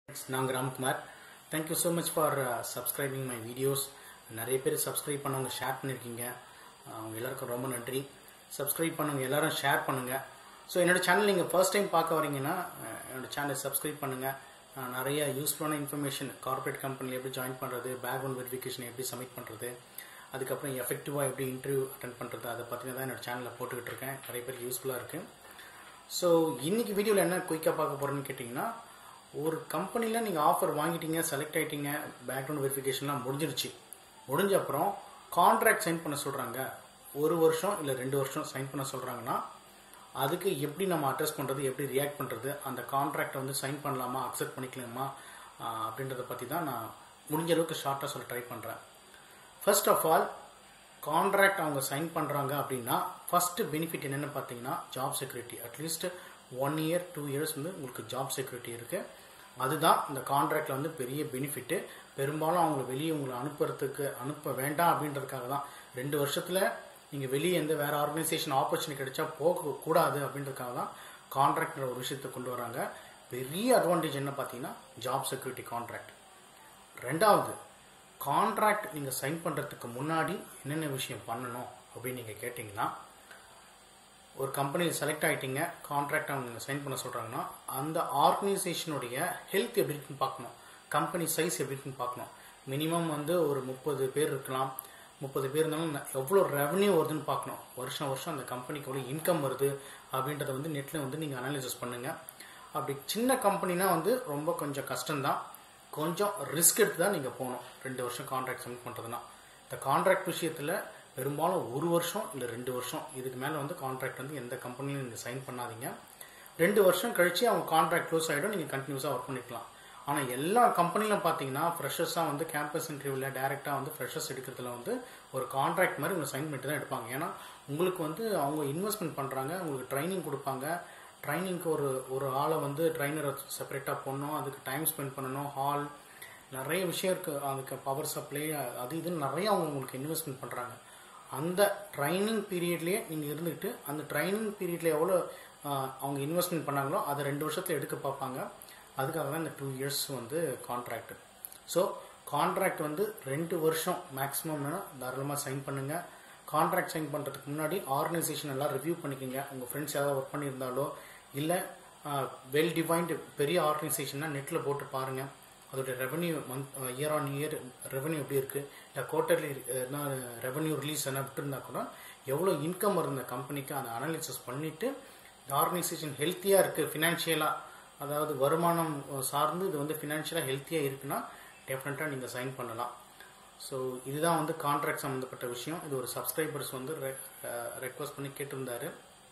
நான் Ramkumar thank you so much for subscribing my videos நிறைய பேர் சப்ஸ்கிரைப் பண்ணவங்க ஷேர் பண்ணியிருக்கீங்க அஹ் அவங்க எல்லாருக்கும் ரொம்ப நன்றி சப்ஸ்கிரைப் பண்ணவங்க எல்லாரும் ஷேர் பண்ணுங்கள் ஸோ என்னோட சேனல் நீங்கள் ஃபர்ஸ்ட் டைம் பார்க்க வரீங்கன்னா அஹ் என்னோட சேனலை சப்ஸ்கிரைப் பண்ணுங்கள் நான் நிறைய யூஸ்ஃபுல்லான இன்ஃபர்மேஷன் கார்ப்பரேட் கம்பெனியில் எப்படி ஜாயின் பண்ணுறது பேக்ரவுண்ட் வெரிஃபிகேஷன் எப்படி சப்மிட் பண்ணுறது அதுக்கப்புறம் எஃபெக்டிவாக எப்படி இன்டர்வியூ அட்டன் பண்ணுறது அதை பற்றி தான் என்னோட சேனலில் போட்டுக்கிட்டு இருக்கேன் நிறைய பேருக்கு யூஸ்ஃபுல்லாக இருக்குது ஸோ இன்னைக்கு வீடியோவில் என்ன குயிக்காக பார்க்க போகிறோன்னு கேட்டிங்கன்னா ஒரு கம்பெனியில் நீங்கள் ஆஃபர் வாங்கிட்டீங்க செலக்ட் ஆகிட்டீங்க பேக்ரவுண்ட் வெரிஃபிகேஷன்லாம் முடிஞ்சிருச்சு முடிஞ்ச அப்புறம் கான்ட்ராக்ட் சைன் பண்ண சொல்கிறாங்க ஒரு வருஷம் இல்லை ரெண்டு வருஷம் சைன் பண்ண சொல்கிறாங்கன்னா அதுக்கு எப்படி நம்ம அட்ரஸ் பண்ணுறது எப்படி ரியாக்ட் பண்ணுறது அந்த கான்ட்ராக்டை வந்து சைன் பண்ணலாமா அக்செப்ட் பண்ணிக்கலாமா ஆஹ் அப்படின்றத பற்றி தான் நான் முடிஞ்ச அளவுக்கு ஷார்ட்டாக சொல்ல ட்ரை பண்ணுறேன் ஃபர்ஸ்ட் ஆஃப் ஆல் கான்ட்ராக்ட் அவங்க சைன் பண்ணுறாங்க அப்படின்னா ஃபர்ஸ்ட் பெனிஃபிட் என்னென்னு பார்த்தீங்கன்னா job security at least one year two years வந்து உங்களுக்கு ஜாப் செக்யூரிட்டி இருக்குது அதுதான் இந்த கான்ட்ராக்டில் வந்து பெரிய பெனிஃபிட்டு பெரும்பாலும் அவங்கள வெளியே உங்களை அனுப்புறதுக்கு அனுப்ப வேண்டாம் அப்படின்றதுக்காக தான் ரெண்டு வருஷத்தில் நீங்கள் வெளியே எந்த வேறு ஆர்கனைசேஷன் ஆப்பர்ச்சுனிட்டி கிடைச்சா போகக்கூடாது அப்படின்றதுக்காக தான் கான்ட்ராக்ட்ன்ற ஒரு விஷயத்தை கொண்டு வராங்க பெரிய அட்வான்டேஜ் என்ன பார்த்தீங்கன்னா ஜாப் செக்யூரிட்டி கான்ட்ராக்ட் ரெண்டாவது கான்ட்ராக்ட் நீங்கள் சைன் பண்ணுறதுக்கு முன்னாடி என்னென்ன விஷயம் பண்ணணும் அப்படின்னு நீங்கள் கேட்டிங்கன்னா ஒரு கம்பெனியில் செலக்ட் ஆகிட்டீங்க கான்ட்ராக்ட் அவங்க சைன் பண்ண சொல்கிறாங்கன்னா அந்த ஆர்கனைசேஷனுடைய ஹெல்த் எப்படி இருக்குன்னு பார்க்கணும் கம்பெனி சைஸ் எப்படி இருக்குன்னு பார்க்கணும் மினிமம் வந்து ஒரு முப்பது பேர் இருக்கலாம் முப்பது பேர் இருந்தாலும் ந- எவ்வளோ ரெவன்யூ வருதுன்னு பார்க்கணும் வருஷம் வருஷம் அந்த கம்பெனிக்கு எவ்வளோ இன்கம் வருது அப்படின்றத வந்து நெட்டில் வந்து நீங்கள் அனாலிசிஸ் பண்ணுங்கள் அப்படி சின்ன கம்பெனினா வந்து ரொம்ப கொஞ்சம் கஷ்டம்தான் கொஞ்சம் ரிஸ்க் எடுத்து தான் நீங்கள் போகணும் ரெண்டு வருஷம் கான்ட்ராக்ட் சப்மிட் பண்ணுறதுனா இந்த கான்ட்ராக்ட் விஷயத்தில் பெரும்பாலும் ஒரு வருஷம் இல்லை ரெண்டு வருஷம் இதுக்கு மேலே வந்து கான்ட்ராக்ட் வந்து எந்த கம்பெனிலையும் நீங்கள் சைன் பண்ணாதீங்க ரெண்டு வருஷம் கழிச்சு அவங்க கான்ட்ராக்ட் க்ளோஸ் ஆகிடும் நீங்கள் கண்டினியூஸாக ஒர்க் பண்ணிக்கலாம் ஆனால் எல்லா கம்பெனிலும் பார்த்தீங்கன்னா ஃப்ரெஷர்ஸாக வந்து கேம்பஸ் இன்டர்வியூவில் டேரெக்டாக வந்து ஃப்ரெஷர்ஸ் எடுக்கிறதுல வந்து ஒரு கான்ட்ராக்ட் மாதிரி உங்களை சைன் பண்ணிட்டு தான் எடுப்பாங்க ஏன்னா உங்களுக்கு வந்து அவங்க இன்வெஸ்ட்மெண்ட் பண்ணுறாங்க உங்களுக்கு ட்ரைனிங் கொடுப்பாங்க ட்ரைனிங்க்கு ஒரு ஒரு ஆளை வந்து ட்ரைனரை செப்பரேட்டாக போடணும் அதுக்கு டைம் ஸ்பெண்ட் பண்ணணும் ஹால் நிறைய விஷயம் இருக்குது அதுக்கு பவர் சப்ளை அது இதுன்னு நிறைய அவங்க உங்களுக்கு இன்வெஸ்ட்மெண்ட் பண்ணுறாங்க அந்த ட்ரைனிங் பீரியட்லேயே நீங்கள் இருந்துக்கிட்டு அந்த ட்ரைனிங் பீரியடில் எவ்வளோ ஆஹ், அவங்க இன்வெஸ்ட்மெண்ட் பண்ணாங்களோ அதை ரெண்டு வருஷத்தில் எடுக்க பார்ப்பாங்க அதுக்காக தான் இந்த டூ இயர்ஸ் வந்து கான்ட்ராக்ட் ஸோ கான்ட்ராக்ட் வந்து ரெண்டு வருஷம் மேக்ஸிமம் வேணால் தாராளமாக சைன் பண்ணுங்கள் கான்ட்ராக்ட் சைன் பண்ணுறதுக்கு முன்னாடி ஆர்கனைசேஷன் எல்லாம் ரிவ்யூ பண்ணிக்கோங்க உங்கள் ஃப்ரெண்ட்ஸ் யாராவது ஒர்க் பண்ணியிருந்தாலோ இல்லை வெல் டிஃபைன்டு பெரிய ஆர்கனைசேஷன்னா நெட்டில் போட்டு பாருங்கள் அதோட revenue month year on year revenue எப்படி இருக்குது இல்லை குவார்டர்லி ரெவன்யூ ரிலீஸ் என்ன விட்டுருந்தா கூட எவ்வளோ இன்கம் வரும் இந்த கம்பெனிக்கு அதை அனாலிசிஸ் பண்ணிவிட்டு இந்த ஆர்கனைசேஷன் ஹெல்த்தியாக இருக்குது ஃபினான்ஷியலாக அதாவது வருமானம் அஹ், சார்ந்து இது வந்து ஃபினான்ஷியலாக ஹெல்த்தியாக இருக்குன்னா டெஃபினட்டாக நீங்கள் சைன் பண்ணலாம் ஸோ இதுதான் வந்து கான்ட்ராக்ட் சம்மந்தப்பட்ட விஷயம் இது ஒரு சப்ஸ்கிரைபர்ஸ் வந்து ரெக்வஸ்ட் பண்ணி கேட்டிருந்தாரு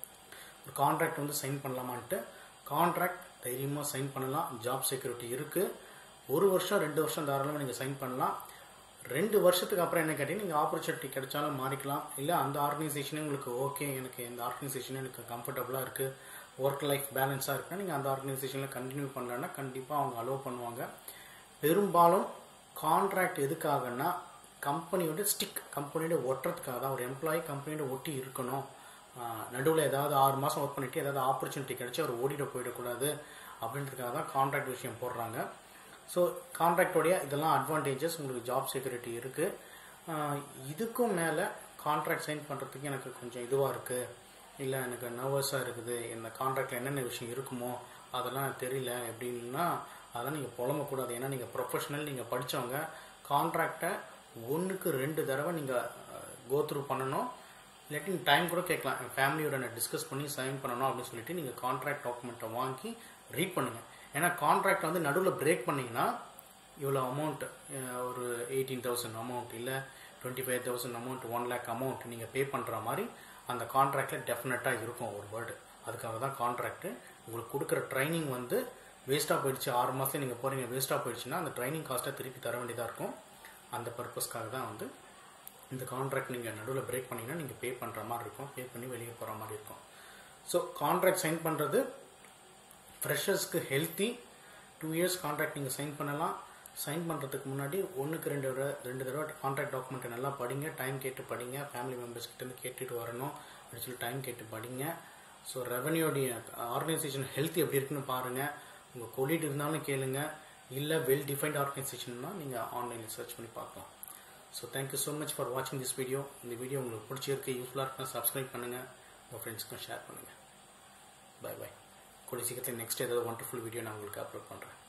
ஒரு கான்ட்ராக்ட் வந்து சைன் பண்ணலாமான்ட்டு கான்ட்ராக்ட் தைரியமாக சைன் பண்ணலாம் ஜாப் செக்யூரிட்டி இருக்குது ஒரு வருஷம் ரெண்டு வருஷம் தாராளமாக நீங்கள் சைன் பண்ணலாம் ரெண்டு வருஷத்துக்கு அப்புறம் என்ன கேட்டீங்கன்னா நீங்கள் ஆப்பர்ச்சுனிட்டி கிடைச்சாலும் மாறிக்கலாம் இல்லை அந்த ஆர்கனைசேஷனே உங்களுக்கு ஓகே எனக்கு இந்த ஆர்கனைசேஷனே எனக்கு கம்ஃபர்டபுளாக இருக்குது ஒர்க் லைஃப் பேலன்ஸாக இருக்குன்னா நீங்கள் அந்த ஆர்கனைசேஷனில் கண்டினியூ பண்ணலன்னா கண்டிப்பாக அவங்க அலோவ் பண்ணுவாங்க பெரும்பாலும் கான்ட்ராக்ட் எதுக்காகன்னா கம்பெனியோட ஸ்டிக் கம்பெனியோட ஒட்டுறதுக்காக தான் ஒரு எம்ப்ளாயி கம்பெனியோட ஒட்டி இருக்கணும் நடுவில் ஏதாவது ஆறு மாதம் ஒர்க் பண்ணிட்டு ஏதாவது ஆப்பர்ச்சுனிட்டி கிடைச்சி அவர் ஓடிட போயிடக்கூடாது அப்படின்றதுக்காக தான் கான்ட்ராக்ட் விஷயம் போடுறாங்க ஸோ கான்ட்ராக்டோடைய இதெல்லாம் அட்வான்டேஜஸ் உங்களுக்கு ஜாப் செக்யூரிட்டி இருக்குது இதுக்கும் மேலே கான்ட்ராக்ட் சைன் பண்ணுறதுக்கு எனக்கு கொஞ்சம் இதுவாக இருக்குது இல்லை எனக்கு நர்வஸாக இருக்குது இந்த கான்ட்ராக்டில் என்னென்ன விஷயம் இருக்குமோ அதெல்லாம் தெரியல எப்படின்னா அதெல்லாம் நீங்கள் புலம்பக்கூடாது ஏன்னா நீங்கள் ப்ரொஃபஷனல் நீங்கள் படித்தவங்க கான்ட்ராக்டை ஒன்றுக்கு ரெண்டு தடவை நீங்கள் கோ த்ரூ பண்ணணும் இல்லாட்டி டைம் கூட கேட்கலாம் என் ஃபேமிலியோட நான் டிஸ்கஸ் பண்ணி சைன் பண்ணணும் அப்படின்னு சொல்லிட்டு நீங்கள் கான்ட்ராக்ட் டாக்குமெண்ட்டை வாங்கி ரீட் பண்ணுங்கள் ஏன்னா கான்ட்ராக்ட் வந்து நடுவில் பிரேக் பண்ணீங்கன்னா இவ்வளோ அமௌண்ட் ஒரு எயிட்டீன் தௌசண்ட் அமௌண்ட் இல்லை twenty five thousand amount one lakh amount நீங்கள் பே பண்ணுற மாதிரி அந்த கான்ட்ராக்டில் டெஃபினட்டாக இருக்கும் ஒரு வேர்டு அதுக்காக தான் கான்ட்ராக்ட் உங்களுக்கு கொடுக்குற ட்ரைனிங் வந்து வேஸ்ட்டாக போயிடுச்சு ஆறு மாதத்துல நீங்கள் போகிறீங்க வேஸ்ட்டாக போயிடுச்சுன்னா அந்த ட்ரைனிங் காஸ்ட்டை திருப்பி தர வேண்டியதாக இருக்கும் அந்த பர்பஸ்க்காக தான் வந்து இந்த கான்ட்ராக்ட் நீங்கள் நடுவில் பிரேக் பண்ணீங்கன்னா நீங்கள் பே பண்ணுற மாதிரி இருக்கும் பே பண்ணி வெளியே போகிற மாதிரி இருக்கும் ஸோ கான்ட்ராக்ட் சைன் பண்ணுறது ஃப்ரெஷர்ஸ்க்கு ஹெல்த்தி டூ இயர்ஸ் கான்ட்ராக்ட் நீங்கள் சைன் பண்ணலாம் சைன் பண்ணுறதுக்கு முன்னாடி ஒன்றுக்கு ரெண்டு தடவை ரெண்டு தடவை கான்ட்ராக்ட் டாக்குமெண்ட்டை நல்லா படிங்க டைம் கேட்டு படிங்க ஃபேமிலி மெம்பர்ஸ் கிட்டேருந்து கேட்டுட்டு வரணும் அப்படின்னு சொல்லி டைம் கேட்டு படிங்க ஸோ ரெவன்யூடைய ஆர்கனைசேஷன் ஹெல்த் எப்படி இருக்குன்னு பாருங்கள் உங்கள் கொலிட் இருந்தாலும் கேளுங்க இல்லை வெல் டிஃபைன்ட் ஆர்கனைசேஷன்னா நீங்கள் ஆன்லைனில் சர்ச் பண்ணி பார்க்கலாம் so thank you so much for வாட்சிங் திஸ் வீடியோ இந்த வீடியோ உங்களுக்கு பிடிச்சிருக்கு யூஸ்ஃபுல்லாக இருக்குன்னா சப்ஸ்கிரைப் பண்ணுங்கள் உங்கள் ஃப்ரெண்ட்ஸ்க்கும் ஷேர் பண்ணுங்கள் பை பை கூடிய சீக்கிரத்தில் நெக்ஸ்ட் ஏதாவது ஒண்டர்ஃபுல் வீடியோ நான் உங்களுக்கு அப்லோட் பண்ணுறேன்